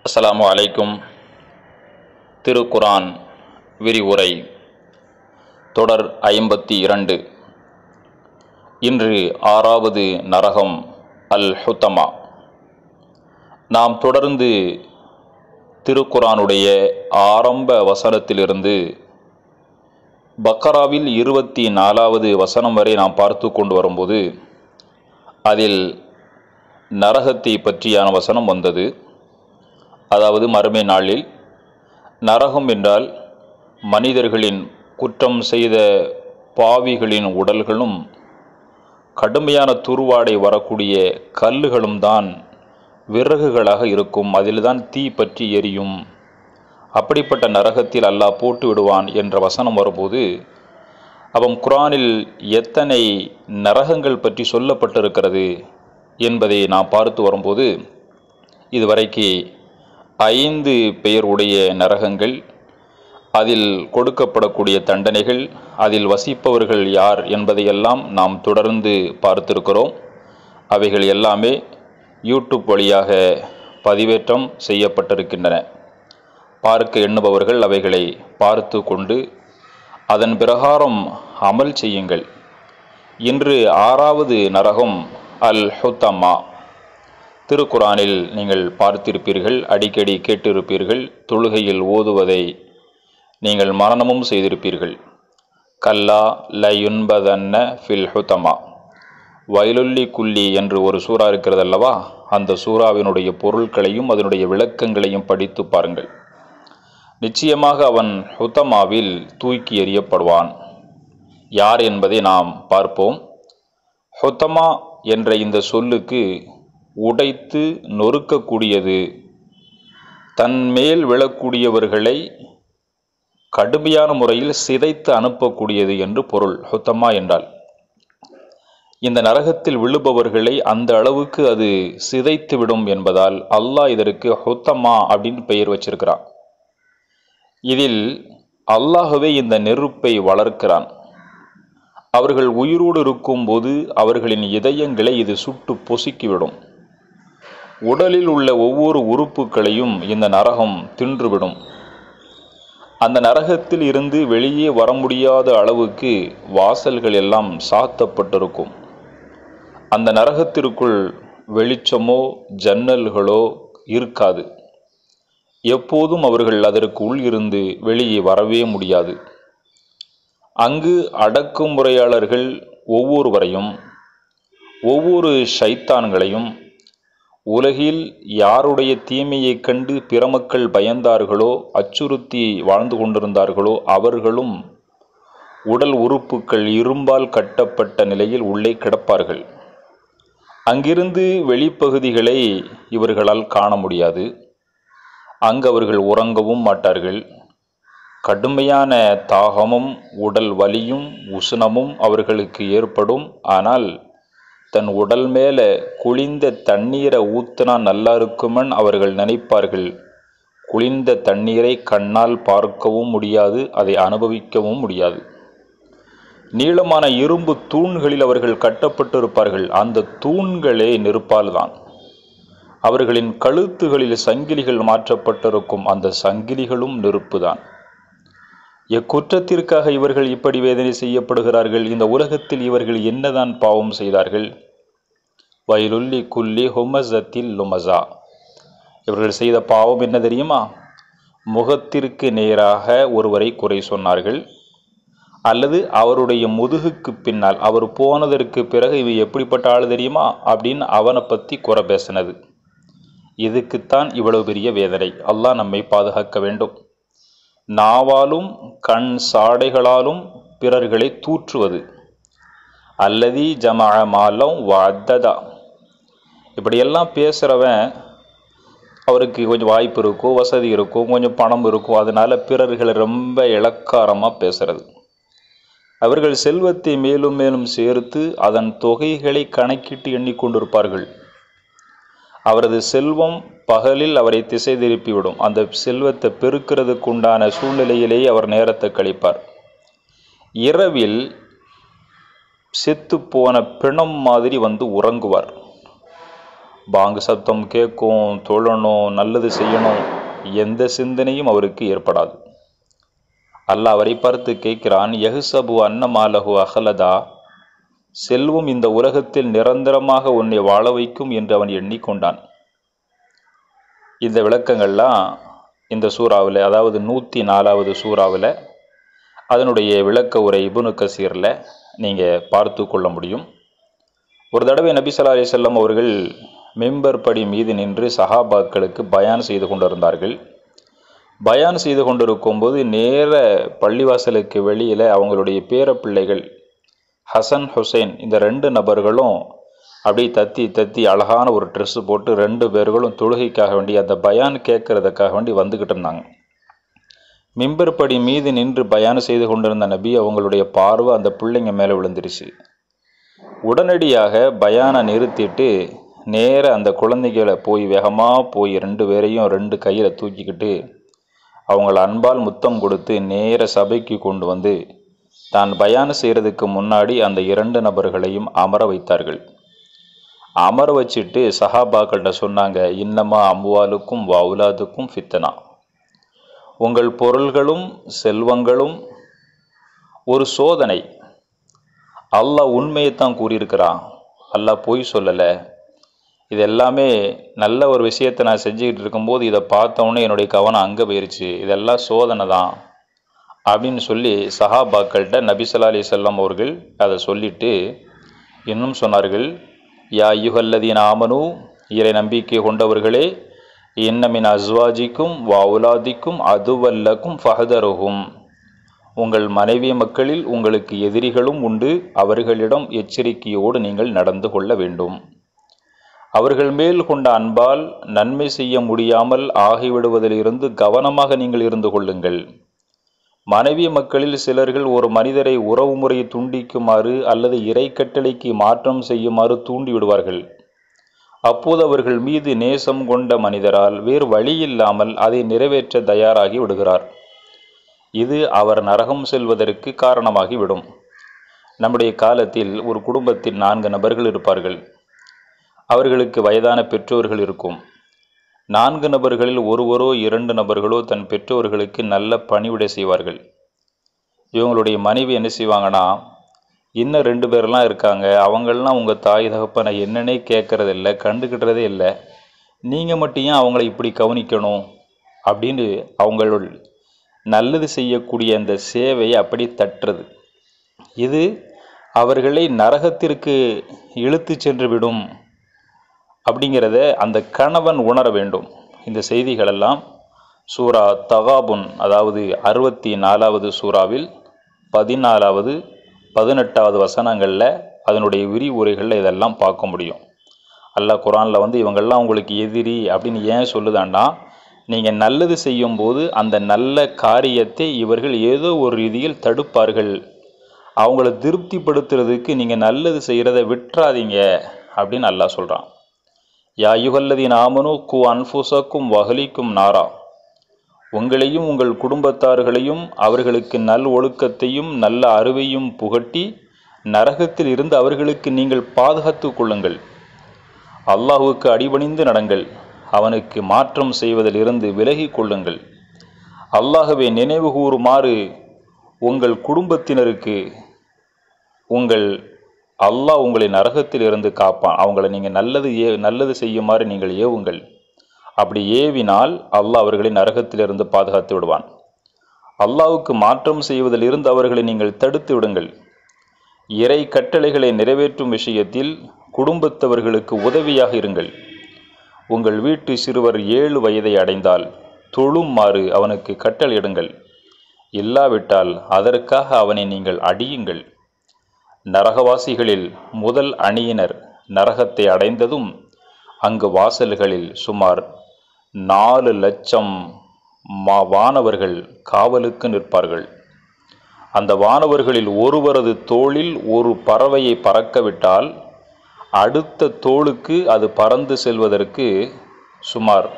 அஸ்ஸலாமு அலைக்கும் திருக்குரான் விரிவுரை தொடர் ஐம்பத்தி இரண்டு இன்று ஆறாவது நரகம் அல் ஹுத்தமா நாம் தொடர்ந்து திருக்குரானுடைய ஆரம்ப வசனத்திலிருந்து பக்கராவில் இருபத்தி நாலாவது வசனம் வரை நாம் பார்த்து கொண்டு வரும்போது அதில் நரகத்தை பற்றியான வசனம் வந்தது அதாவது மறுமை நாளில் நரகம் என்றால் மனிதர்களின் குற்றம் செய்த பாவிகளின் உடல்களும் கடுமையான துருவாடை வரக்கூடிய கல்லுகளும் தான் விறகுகளாக இருக்கும் அதில்தான் தீ பற்றி எரியும் அப்படிப்பட்ட நரகத்தில் அல்லாஹ் போட்டு விடுவான் என்ற வசனம் வரும்போது அவன் குரானில் எத்தனை நரகங்கள் பற்றி சொல்லப்பட்டிருக்கிறது என்பதை நாம் பார்த்து வரும்போது இதுவரைக்கு ஐந்து பெயர் உடைய நரகங்கள் அதில் கொடுக்கப்படக்கூடிய தண்டனைகள் அதில் வசிப்பவர்கள் யார் என்பதையெல்லாம் நாம் தொடர்ந்து பார்த்திருக்கிறோம் அவைகள் எல்லாமே யூடியூப் வழியாக பதிவேற்றம் செய்யப்பட்டிருக்கின்றன பார்க்க எண்ணுபவர்கள் அவைகளை பார்த்து கொண்டு அதன் பிரகாரம் அமல் செய்யுங்கள் இன்று ஆறாவது நரகம் அல் ஹுத்தம்மா திருக்குரானில் நீங்கள் பார்த்திருப்பீர்கள் அடிக்கடி கேட்டிருப்பீர்கள் தொழுகையில் ஓதுவதை நீங்கள் மரணமும் செய்திருப்பீர்கள் கல்லா லயுன்பதன்ன ஃபில் ஹுத்தமா வயலுல்லி குல்லி என்று ஒரு சூறா இருக்கிறது அல்லவா அந்த சூறாவினுடைய பொருட்களையும் அதனுடைய விளக்கங்களையும் படித்து பாருங்கள் நிச்சயமாக அவன் ஹுத்தமாவில் தூக்கி எறியப்படுவான் யார் என்பதை நாம் பார்ப்போம் ஹுத்தமா என்ற இந்த சொல்லுக்கு உடைத்து நொறுக்கக்கூடியது தன் மேல் விழக்கூடியவர்களை கடுமையான முறையில் சிதைத்து அனுப்பக்கூடியது என்று பொருள் ஹுத்தமா என்றால் இந்த நரகத்தில் விழுபவர்களை அந்த அளவுக்கு அது சிதைத்து விடும் என்பதால் அல்லாஹ் இதற்கு ஹுத்தமா அப்படின்னு பெயர் வச்சிருக்கிறான் இதில் அல்லாஹவே இந்த நெருப்பை வளர்க்கிறான் அவர்கள் உயிரோடு இருக்கும்போது அவர்களின் இதயங்களை இது சுட்டு பொசுக்கிவிடும் உடலில் உள்ள ஒவ்வொரு உறுப்புகளையும் இந்த நரகம் தின்றுவிடும் அந்த நரகத்தில் இருந்து வெளியே வர முடியாத அளவுக்கு வாசல்கள் எல்லாம் சாத்தப்பட்டிருக்கும் அந்த நரகத்திற்குள் வெளிச்சமோ ஜன்னல்களோ இருக்காது எப்போதும் அவர்கள் அதற்கு உள் இருந்து வெளியே வரவே முடியாது அங்கு அடக்குமுறையாளர்கள் ஒவ்வொருவரையும் ஒவ்வொரு ஷைத்தான்களையும் உலகில் யாருடைய தீமையைக் கண்டு பிற மக்கள் பயந்தார்களோ அச்சுறுத்தி வாழ்ந்து கொண்டிருந்தார்களோ அவர்களும் உடல் உறுப்புகள் இரும்பால் கட்டப்பட்ட நிலையில் உள்ளே கிடப்பார்கள் அங்கிருந்து வெளிப்பகுதிகளை இவர்களால் காண முடியாது அங்கு அவர்கள் உறங்கவும் மாட்டார்கள் கடுமையான தாகமும் உடல் வலியும் உஷ்ணமும் அவர்களுக்கு ஏற்படும் ஆனால் தன் உடல் மேலே குளிந்த தண்ணீரை ஊத்தினா நல்லா இருக்குமன் அவர்கள் நினைப்பார்கள் குளிர்ந்த தண்ணீரை கண்ணால் பார்க்கவும் முடியாது அதை அனுபவிக்கவும் முடியாது நீளமான இரும்பு தூண்களில் அவர்கள் கட்டப்பட்டிருப்பார்கள் அந்த தூண்களே நெருப்பால் தான் அவர்களின் கழுத்துகளில் சங்கிலிகள் மாற்றப்பட்டிருக்கும் அந்த சங்கிலிகளும் நெருப்புதான் எக்குற்றத்திற்காக இவர்கள் இப்படி வேதனை செய்யப்படுகிறார்கள் இந்த உலகத்தில் இவர்கள் என்னதான் பாவம் செய்தார்கள் வயலுல்லி குல்லி ஹுமசத்தில் லுமசா இவர்கள் செய்த பாவம் என்ன தெரியுமா முகத்திற்கு நேராக ஒருவரை குறை சொன்னார்கள் அல்லது அவருடைய முதுகுக்கு பின்னால் அவர் போனதற்கு பிறகு இவ எப்படிப்பட்ட ஆள் தெரியுமா அப்படின்னு அவனை பற்றி குறை பேசினது இதுக்குத்தான் இவ்வளவு பெரிய வேதனை அல்லாஹ் நம்மை பாதுகாக்க வேண்டும் நாவாலும் கண் சாடைகளாலும் பிறர்களை தூற்றுவது அல்லதி ஜமா மாலம் வத்ததா இப்படியெல்லாம் பேசுகிறவன் அவருக்கு கொஞ்சம் வாய்ப்பு இருக்கும் வசதி இருக்கும் கொஞ்சம் பணம் இருக்கும் அதனால பிறர்களை ரொம்ப இலக்காரமாக பேசுறது அவர்கள் செல்வத்தை மேலும் மேலும் சேர்த்து அதன் தொகைகளை கணக்கிட்டு எண்ணிக்கொண்டிருப்பார்கள் அவரது செல்வம் பகலில் அவரை திசை திருப்பிவிடும் அந்த செல்வத்தை பெருக்கிறதுக்கு உண்டான சூழ்நிலையிலேயே அவர் நேரத்தை கழிப்பார் இரவில் செத்து போன பிணம் மாதிரி வந்து உறங்குவார் பாங்கு சத்தம் கேட்கும் தொழணும் நல்லது செய்யணும் எந்த சிந்தனையும் அவருக்கு ஏற்படாது அல்லாஹ் அவரை பார்த்து கேட்கிறான் யஹ்சபு அன்னமாலகு அகலதா செல்வம் இந்த உலகத்தில் நிரந்தரமாக உன்னை வாழ வைக்கும் என்று அவன் எண்ணிக்கொண்டான் இந்த விளக்கங்கள்லாம் இந்த சூறாவில் அதாவது நூற்றி நாலாவது சூறாவில் அதனுடைய விளக்க உரை இபுனு கசீரில் நீங்கள் பார்த்து கொள்ள முடியும் ஒரு தடவை நபி ஸல்லல்லாஹு அலைஹி வஸல்லம் அவர்கள் மெம்பர் படி மீது நின்று சஹாபாக்களுக்கு பயான் செய்து கொண்டிருந்தார்கள் பயான் செய்து கொண்டிருக்கும்போது நேர பள்ளிவாசலுக்கு வெளியில் அவங்களுடைய பேர பிள்ளைகள் ஹசன் ஹுசைன் இந்த ரெண்டு நபர்களும் அப்படியே தத்தி தத்தி அழகான ஒரு ட்ரெஸ்ஸு போட்டு ரெண்டு பேர்களும் தொழுகைக்காக வேண்டி அந்த பயான் கேட்கறதுக்காக வேண்டி வந்துக்கிட்டு இருந்தாங்க மிம்பர் படி மீது நின்று பயான் செய்து கொண்டிருந்த நபி அவங்களுடைய பார்வை அந்த பிள்ளைங்க மேலே விழுந்துருச்சு உடனடியாக பயானை நிறுத்திட்டு நேர அந்த குழந்தைகளை போய் வேகமாக போய் ரெண்டு பேரையும் ரெண்டு கையில் தூக்கிக்கிட்டு அவங்கள அன்பால் முத்தம் கொடுத்து நேர சபைக்கு கொண்டு வந்து தான் பயான் செய்கிறதுக்கு முன்னாடி அந்த இரண்டு நபர்களையும் அமர வைத்தார்கள் அமர வச்சுட்டு சஹாபாக்கள்கிட்ட சொன்னாங்க இன்னமா அம்புவாலுக்கும் வவுலாதுக்கும் ஃபித்தனா உங்கள் பொருள்களும் செல்வங்களும் ஒரு சோதனை அல்லாஹ் உண்மையைத்தான் கூறியிருக்கிறான் அல்லாஹ் பொய் சொல்லலை இது எல்லாமே நல்ல ஒரு விஷயத்தை நான் செஞ்சுக்கிட்டு இருக்கும்போது இதை பார்த்தோன்னே என்னுடைய கவனம் அங்கே போயிருச்சு இதெல்லாம் சோதனை தான் அப்படின்னு சொல்லி சஹாபாக்கள்கிட்ட நபி ஸல்லல்லாஹு அலைஹி வஸல்லம் அவர்கள் அதை சொல்லிட்டு இன்னும் சொன்னார்கள் யா யுகல்லதீன் ஆமனு இறை நம்பிக்கை கொண்டவர்களே இன்னமின் அஸ்வாஜிக்கும் வவுலாதிக்கும் அதுவல்லக்கும் ஃபஹதருகும் உங்கள் மனைவி மக்களில் உங்களுக்கு எதிரிகளும் உண்டு அவர்களிடம் எச்சரிக்கையோடு நீங்கள் நடந்து கொள்ள வேண்டும் அவர்கள் மேல் கொண்ட அன்பால் நன்மை செய்ய முடியாமல் ஆகிவிடுவதிலிருந்து கவனமாக நீங்கள் இருந்து கொள்ளுங்கள் மனைவி மக்களில் சிலர்கள் ஒரு மனிதரை உறவு முறையை துண்டிக்குமாறு அல்லது இறை கட்டளைக்கு மாற்றம் செய்யுமாறு தூண்டி விடுவார்கள் அப்போது அவர்கள் மீது நேசம் கொண்ட மனிதரால் வேறு வழியில்லாமல் அதை நிறைவேற்ற தயாராகி விடுகிறார் இது அவர் நரகம் செல்வதற்கு காரணமாகிவிடும் நம்முடைய காலத்தில் ஒரு குடும்பத்தில் நான்கு நபர்கள் இருப்பார்கள் அவர்களுக்கு வயதான பெற்றோர்கள் இருக்கும் நான்கு நபர்களில் ஒருவரோ இரண்டு நபர்களோ தன் பெற்றோர்களுக்கு நல்ல பணிவிடை செய்வார்கள் இவங்களுடைய மனைவி என்ன செய்வாங்கன்னா இன்னும் ரெண்டு பேர்லாம் இருக்காங்க அவங்களாம் உங்கள் தாய் தகப்பனை என்னன்னே கேட்கறதில்ல கண்டுக்கிட்டதே இல்லை நீங்கள் மட்டும் ஏன் அவங்கள இப்படி கவனிக்கணும் அப்படின்னு அவங்களுள் நல்லது செய்யக்கூடிய அந்த சேவையை அப்படி தட்டுறது இது அவர்களை நரகத்திற்கு இழுத்து சென்று விடும் அப்படிங்கிறத அந்த கணவன் உணர வேண்டும் இந்த செய்திகளெல்லாம் சூரா தகாபுன் அதாவது அறுபத்தி நாலாவது சூறாவில் பதினாலாவது பதினெட்டாவது வசனங்களில் அதனுடைய விரிவுரைகளில் இதெல்லாம் பார்க்க முடியும் அல்லாஹ் குரானில் வந்து இவங்கெல்லாம் உங்களுக்கு எதிரி அப்படின்னு ஏன் சொல்லுதான்னா நீங்கள் நல்லது செய்யும்போது அந்த நல்ல காரியத்தை இவர்கள் ஏதோ ஒரு ரீதியில் தடுப்பார்கள் அவங்கள திருப்திப்படுத்துறதுக்கு நீங்கள் நல்லது செய்கிறத விட்டுறாதீங்க அப்படின்னு அல்லாஹ் சொல்கிறான் யா யுகல்லதீன் ஆமனு கு அன்ஃபுசக்கும் வகலிக்கும் நாரா உங்களையும் உங்கள் குடும்பத்தார்களையும் அவர்களுக்கு நல் ஒழுக்கத்தையும் நல்ல அறிவையும் புகட்டி நரகத்தில் இருந்து அவர்களுக்கு நீங்கள் பாதுகாத்து கொள்ளுங்கள் அல்லாஹுவுக்கு அடிபணிந்து நடங்கள் அவனுக்கு மாற்றம் செய்வதிலிருந்து விலகிக் கொள்ளுங்கள் அல்லாஹவை நினைவு கூறுமாறு உங்கள் குடும்பத்தினருக்கு உங்கள் அல்லாஹ் உங்களை நரகத்தில் இருந்து காப்பான் அவங்கள நீங்கள் நல்லது ஏ நல்லது செய்யுமாறு நீங்கள் ஏவுங்கள் அப்படி ஏவினால் அல்லாஹ் அவர்களை நரகத்திலிருந்து பாதுகாத்து விடுவான் அல்லாஹ்வுக்கு மாற்றம் செய்வதிலிருந்து அவர்களை நீங்கள் தடுத்து விடுங்கள் இறை கட்டளைகளை நிறைவேற்றும் விஷயத்தில் குடும்பத்தவர்களுக்கு உதவியாக இருங்கள் உங்கள் வீட்டு சிறுவர் ஏழு வயதை அடைந்தால் தொழுமாறு அவனுக்கு கட்டளையிடுங்கள் இல்லாவிட்டால் அதற்காக அவனை நீங்கள் அடியுங்கள் நரகவாசிகளில் முதல் அணியினர் நரகத்தை அடைந்ததும் அங்கு வாசல்களில் சுமார் நாலு லட்சம் மா வானவர்கள் காவலுக்கு நிற்பார்கள் அந்த வானவர்களில் ஒருவரது தோளில் ஒரு பறவையை பறக்கவிட்டால் அடுத்த தோளுக்கு அது பறந்து செல்வதற்கு சுமார்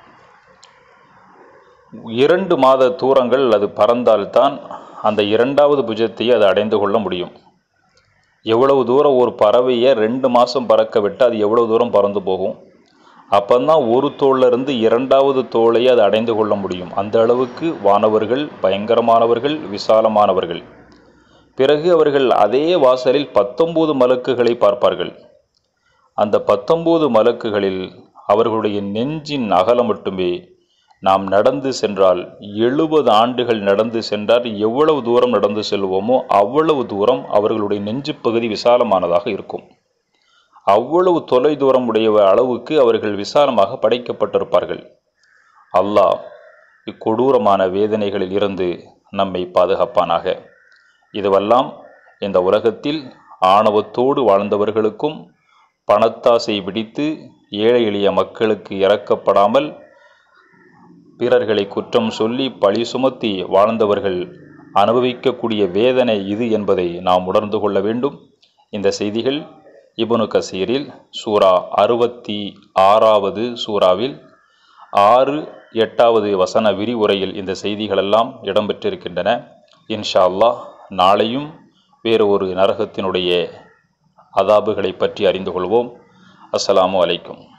இரண்டு மாத தூரங்கள் அது பறந்தால்தான் அந்த இரண்டாவது புஜத்தை அது அடைந்து கொள்ள முடியும் எவ்வளவு தூரம் ஒரு பறவையை ரெண்டு மாதம் பறக்க விட்டு அது எவ்வளவு தூரம் பறந்து போகும் அப்பந்தான் ஒரு தோல்ல இருந்து இரண்டாவது தோலை அது அடைந்து கொள்ள முடியும் அந்த அளவுக்கு வானவர்கள் பயங்கரமானவர்கள் விசாலமானவர்கள் பிறகு அவர்கள் அதே வாசலில் பத்தொன்பது மலக்குகளை பார்ப்பார்கள் அந்த பத்தொன்பது மலக்குகளில் அவர்களுடைய நெஞ்சின் அகலம் மட்டுமே நாம் நடந்து சென்றால் எழுபது ஆண்டுகள் நடந்து சென்றால் எவ்வளவு தூரம் நடந்து செல்வோமோ அவ்வளவு தூரம் அவர்களுடைய நெஞ்சு பகுதி விசாலமானதாக இருக்கும் அவ்வளவு தொலை தூரம் உடைய அளவுக்கு அவர்கள் விசாலமாக படைக்கப்பட்டிருப்பார்கள் அல்லாஹ் இக்கொடூரமான வேதனைகளில் இருந்து நம்மை பாதுகாப்பானாக இதுவெல்லாம் இந்த உலகத்தில் ஆணவத்தோடு வாழ்ந்தவர்களுக்கும் பணத்தாசை பிடித்து ஏழை எளிய மக்களுக்கு இறக்கப்படாமல் பிறர்களை குற்றம் சொல்லி பழி சுமத்தி வாழ்ந்தவர்கள் அனுபவிக்கக்கூடிய வேதனை இது என்பதை நாம் உணர்ந்து கொள்ள வேண்டும் இந்த செய்திகள் இபனு கசீரில் சூரா அறுபத்தி ஆறாவது சூறாவில் ஆறு எட்டாவது வசன விரிவுரையில் இந்த செய்திகளெல்லாம் இடம்பெற்றிருக்கின்றன இன்ஷா அல்லாஹ் நாளையும் வேறு ஒரு நரகத்தினுடைய அதாபுகளை பற்றி அறிந்து கொள்வோம் அஸ்ஸலாமு அலைக்கும்